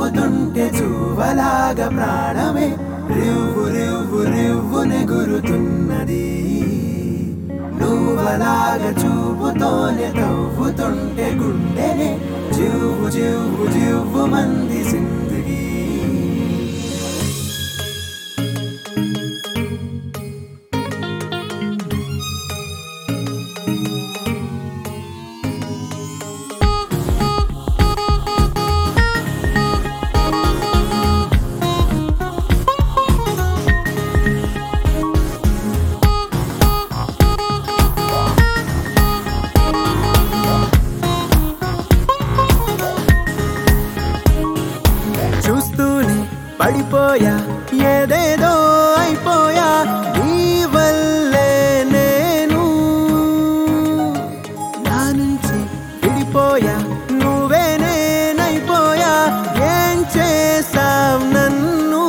చూపుతుంటే చూవలాగా ప్రాణమే రివ్వు రివ్వు రివ్వు నెగురుతున్నది నువ్వలాగా చూపుతోనే తవ్వుతుంటే గుండెనే జివ్వు జివ్వు జివ్వు మంది సిందిగి చూస్తూనే పడిపోయా ఏదేదో అయిపోయా నీ వల్లే నేను నా నుంచి విడిపోయా నువ్వే నేనైపోయా ఏం చేసావ్ నన్ను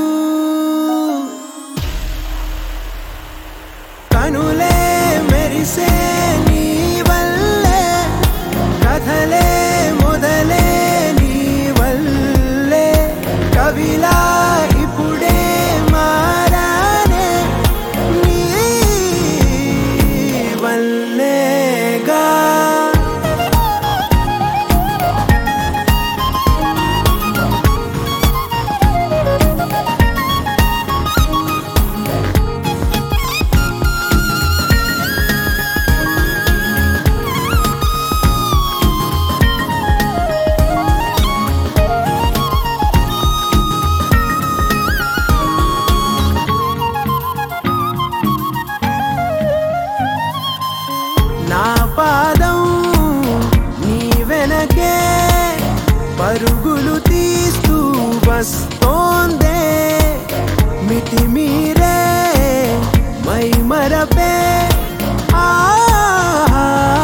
కనులే మెరిసే నీ వల్లే కథలే మొదలే నీ వల్లే కవిలా ఇప్పుడే మారానే నీ వల్లేగా నా పాదం నీ వెనకే పరుగులు తీస్తూ వస్తోందే మిటి మీరే మై మరపే ఆహా,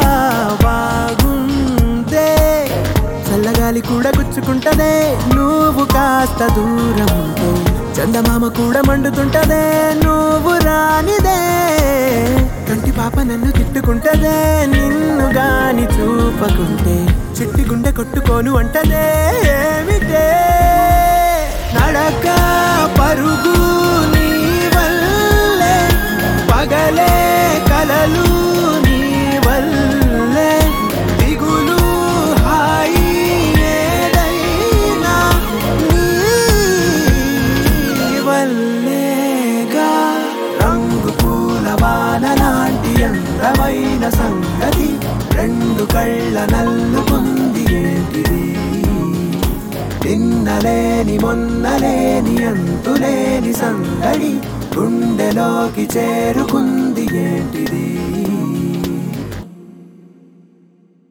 బాగుందే చల్లగాలి కూడా గుచ్చుకుంటదే నువ్వు కాస్త దూరం ఉంటే చందమామ కూడా మండుతుంటదే నువ్వు రానిదే కంటి పాప నన్ను తిట్టుకుంటదే నిన్ను గాని చూపకుంటే చిట్టి గుండె కొట్టుకోను అంటదే ఏమిటే నడక పరుగు నీ వల్లే పగలే కలలు నీ వల్లే దిగులు హాయి ఏదైనా నీ వల్లేగా రంగు పూల వాన లాంటి అందమైన సంగతి రెండు కళ్ళ నల్లుకుంది ఏంటిది నిన్నలేని మొన్నలేని అంతులేని సందడి గుండెలోకి చేరుకుంది ఏంటిది